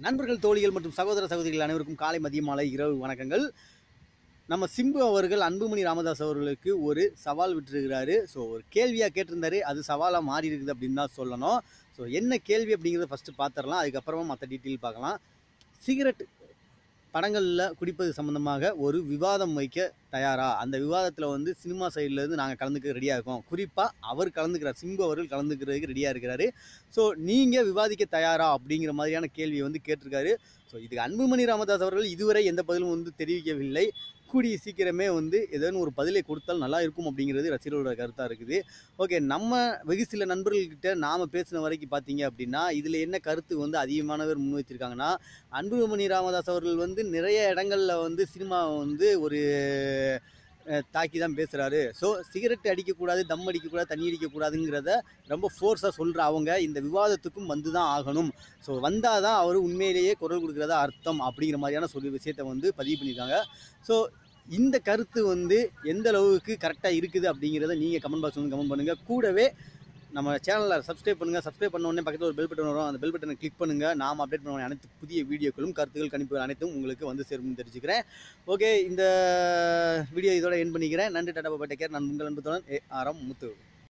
நண்பர்கள் தோழிகள் மற்றும் சகோதர சகோதரிகள் அனைவருக்கும் காலை மதிய மாலை இரவு வணக்கங்கள் நம்ம சிம்பு அவர்கள் அன்புமணி ராமதாஸ் அவர்களுக்கு ஒரு சவால் விட்டுருக்கிறாரு ஸோ ஒரு கேள்வியாக கேட்டிருந்தாரு அது சவாலாக மாறி இருக்குது அப்படின்னு தான் சொல்லணும் ஸோ என்ன கேள்வி அப்படிங்கிறத ஃபஸ்ட்டு பார்த்துடலாம் அதுக்கப்புறமா மற்ற டீட்டெயில் பார்க்கலாம் சிகரெட் படங்களில் குடிப்பது சம்மந்தமாக ஒரு விவாதம் வைக்க தயாரா அந்த விவாதத்தில் வந்து சினிமா சைட்லேருந்து நாங்கள் கலந்துக்க ரெடியாக இருக்கோம் குறிப்பாக அவர் கலந்துக்கிறார் சிம்பு அவர்கள் கலந்துக்கிறதுக்கு ரெடியாக இருக்கிறாரு ஸோ நீங்கள் விவாதிக்க தயாரா அப்படிங்கிற மாதிரியான கேள்வியை வந்து கேட்டிருக்காரு ஸோ இதுக்கு அன்புமணி ராமதாஸ் அவர்கள் இதுவரை எந்த பதிலும் வந்து தெரிவிக்கவில்லை கூடிய சீக்கிரமே வந்து ஏதேனும் ஒரு பதிலை கொடுத்தால் நல்லா இருக்கும் அப்படிங்கிறது ரசிகர்களோட கருத்தாக இருக்குது ஓகே நம்ம வெகு சில நண்பர்கள்கிட்ட நாம் பேசின வரைக்கும் பார்த்தீங்க அப்படின்னா இதில் என்ன கருத்து வந்து அதிகமானவர் முன்வைத்திருக்காங்கன்னா அன்புமணி ராமதாஸ் அவர்கள் வந்து நிறைய இடங்களில் வந்து சினிமாவை வந்து ஒரு அஹ், தாக்கி தான் பேசுகிறாரு ஸோ சிகரெட் அடிக்கக்கூடாது தம் அடிக்கக்கூடாது தண்ணி அடிக்கக்கூடாதுங்கிறத ரொம்ப ஃபோர்ஸாக சொல்கிற அவங்க இந்த விவாதத்துக்கும் வந்து தான் ஆகணும் ஸோ வந்தால் தான் அவர் உண்மையிலேயே குரல் கொடுக்குறதா அர்த்தம் அப்படிங்கிற மாதிரியான சொல்லி விஷயத்தை வந்து பதிவு பண்ணியிருக்காங்க ஸோ இந்த கருத்து வந்து எந்த அளவுக்கு கரெக்டாக இருக்குது அப்படிங்கிறத நீங்கள் கமெண்ட் பாக்ஸ் வந்து கமெண்ட் பண்ணுங்கள் கூடவே நம்ம சேனலில் சப்ஸ்கிரைப் பண்ணுங்கள் சப்ஸ்கிரைப் பண்ண உடனே பக்கத்தில் ஒரு பெல் பட்டன் வரும் அந்த பெல் பட்டனை கிளிக் பண்ணுங்கள் நாம் அப்டேட் பண்ண அனைத்து புதிய வீடியோக்களும் கருத்துக்கள் கணிப்புகள் அனைத்தும் உங்களுக்கு வந்து சேரும்னு தெரிஞ்சுக்கிறேன் ஓகே இந்த வீடியோ இதோட என் பண்ணிக்கிறேன் நன்றி டாடா பாபா டேக்கர் நான் உங்கள் அன்புத்தோழன் ஏ ஆர் எம் முத்து